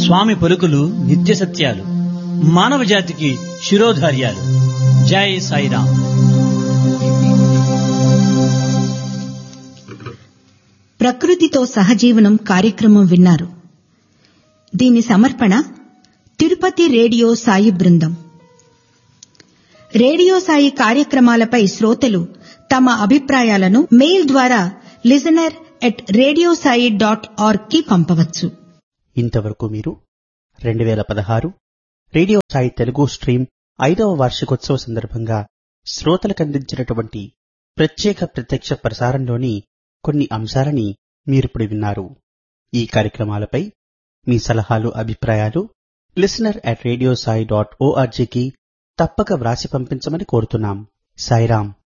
స్వామి పలుకులు నిత్య సత్యాలు మానవ జాతికి శిరోధార్యాలు జై సాయిరాం ప్రకృతితో సహజీవనం కార్యక్రమం విన్నారు దీని సమర్పణ తిరుపతి రేడియో సాయి బృందం రేడియో సాయి కార్యక్రమాలపై శ్రోతలు తమ అభిప్రాయాలను మెయిల్ ద్వారా listener at radiosai dot org కి పంపవచ్చు ఇంతవరకు మీరు రెండు వేల పదహారు రేడియో సాయి తెలుగు స్ట్రీమ్ ఐదవ వార్షికోత్సవ సందర్భంగా శ్రోతలకు అందించినటువంటి ప్రత్యేక ప్రత్యక్ష ప్రసారంలోని కొన్ని అంశాలని మీరిప్పుడు విన్నారు ఈ కార్యక్రమాలపై మీ సలహాలు అభిప్రాయాలు listener at radio Sai dot ఓఆర్జీకి తప్పక వ్రాసి పంపించమని కోరుతున్నాం సాయిరాం